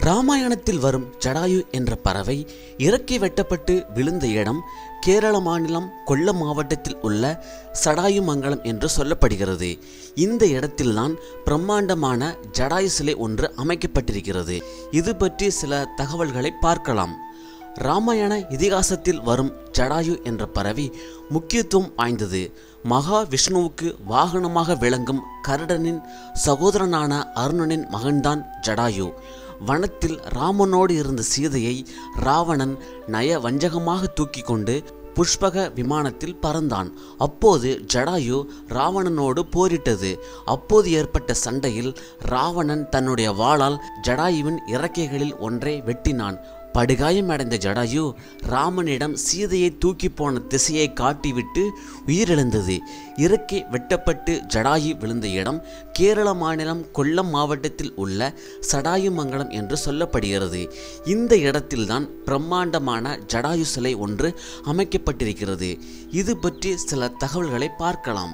ராமாயணத்தில் வரும் ஜடாயு என்ற பறவை இறக்கி வெட்டப்பட்டு விழுந்த இடம் கேரள மாநிலம் கொல்லம் மாவட்டத்தில் உள்ள சடாயுமங்கலம் என்று சொல்லப்படுகிறது இந்த இடத்தில்தான் பிரம்மாண்டமான ஜடாயு சிலை ஒன்று அமைக்கப்பட்டிருக்கிறது இது பற்றி சில தகவல்களை பார்க்கலாம் ராமாயண இதிகாசத்தில் வரும் ஜடாயு என்ற பறவை முக்கியத்துவம் வாய்ந்தது மகா விஷ்ணுவுக்கு வாகனமாக விளங்கும் கருடனின் சகோதரனான அருணனின் மகன்தான் ஜடாயு வனத்தில் ராமனோடு இருந்த சீதையை ராவணன் நய வஞ்சகமாக தூக்கி கொண்டு புஷ்பக விமானத்தில் பறந்தான் அப்போது ஜடாயு ராவணனோடு போரிட்டது அப்போது ஏற்பட்ட சண்டையில் ராவணன் தன்னுடைய வாளால் ஜடாயுவின் இறக்கைகளில் ஒன்றை வெட்டினான் படுகாயமடைந்த ஜடாயு ராமனிடம் சீதையை தூக்கி போன திசையை காட்டிவிட்டு உயிரிழந்தது இறக்கை வெட்டப்பட்டு ஜடாயு விழுந்த இடம் கேரள மாநிலம் கொல்லம் மாவட்டத்தில் உள்ள சடாயுமங்கலம் என்று சொல்லப்படுகிறது இந்த இடத்தில்தான் பிரம்மாண்டமான ஜடாயு சிலை ஒன்று அமைக்கப்பட்டிருக்கிறது இது பற்றி சில தகவல்களை பார்க்கலாம்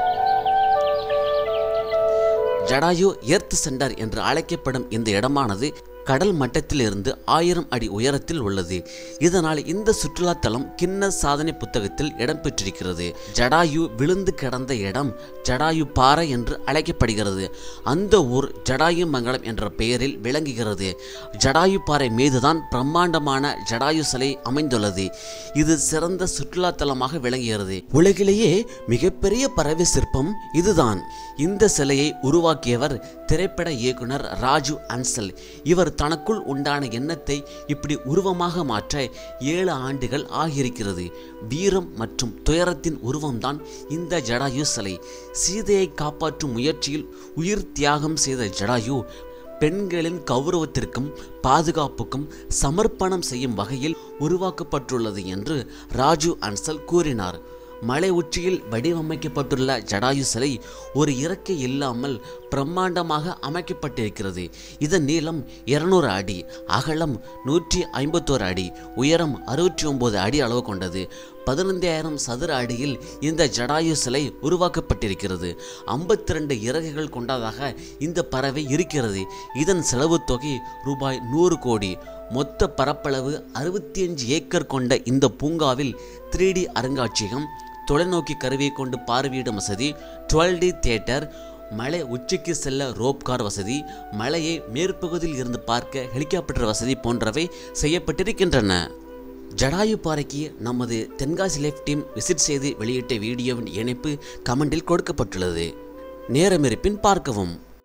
ஜடாயு எர்த் சென்டர் என்று அழைக்கப்படும் இந்த இடமானது கடல் மட்டத்திலிருந்து ஆயிரம் அடி உயரத்தில் உள்ளது இதனால் இந்த சுற்றுலாத்தலம் கிண்ண சாதனை புத்தகத்தில் இடம்பெற்றிருக்கிறது ஜடாயு விழுந்து கிடந்த இடம் ஜடாயு பாறை என்று அழைக்கப்படுகிறது அந்த ஊர் ஜடாயு மங்கலம் என்ற பெயரில் விளங்குகிறது ஜடாயு பாறை மீதுதான் பிரம்மாண்டமான ஜடாயு சிலை அமைந்துள்ளது இது சிறந்த சுற்றுலாத்தலமாக விளங்குகிறது உலகிலேயே மிகப்பெரிய பறவை சிற்பம் இதுதான் இந்த சிலையை உருவாக்கியவர் திரைப்பட இயக்குனர் ராஜு அன்சல் இவர் தனக்குள் உண்டான எண்ணத்தை இப்படி உருவமாக மாற்ற ஏழு ஆண்டுகள் ஆகியிருக்கிறது வீரம் மற்றும் துயரத்தின் உருவம்தான் இந்த ஜடாயு சிலை சீதையை காப்பாற்றும் முயற்சியில் உயிர் தியாகம் செய்த ஜடாயு பெண்களின் கௌரவத்திற்கும் பாதுகாப்புக்கும் சமர்ப்பணம் செய்யும் வகையில் உருவாக்கப்பட்டுள்ளது என்று ராஜு அன்சல் கூறினார் மலை உச்சியில் வடிவமைக்கப்பட்டுள்ள ஜடாயு சிலை ஒரு இறக்கை இல்லாமல் பிரம்மாண்டமாக அமைக்கப்பட்டிருக்கிறது இதன் நீளம் இருநூறு அடி அகலம் நூற்றி ஐம்பத்தோரு அடி உயரம் அறுபற்றி ஒன்பது அடி அளவு கொண்டது பதினைந்தாயிரம் சதுர அடியில் இந்த ஜடாயு சிலை உருவாக்கப்பட்டிருக்கிறது ஐம்பத்தி ரெண்டு இறகுகள் கொண்டதாக இந்த பறவை இருக்கிறது இதன் செலவு தொகை ரூபாய் நூறு கோடி மொத்த பரப்பளவு அறுபத்தி அஞ்சு ஏக்கர் கொண்ட இந்த பூங்காவில் த்ரீ டி அருங்காட்சியகம் தொலைநோக்கி கருவியை கொண்டு பார்வையிடும் வசதி டுவெல் டி தியேட்டர் மலை உச்சிக்கு செல்ல ரோப் கார் வசதி மலையை மேற்பகுதியில் இருந்து பார்க்க ஹெலிகாப்டர் வசதி போன்றவை செய்யப்பட்டிருக்கின்றன ஜடாயு பாறைக்கு நமது தென்காசி லைஃப் டீம் விசிட் செய்து வெளியிட்ட வீடியோவின் இணைப்பு கமெண்டில் கொடுக்கப்பட்டுள்ளது நேரமிருப்பின் பார்க்கவும்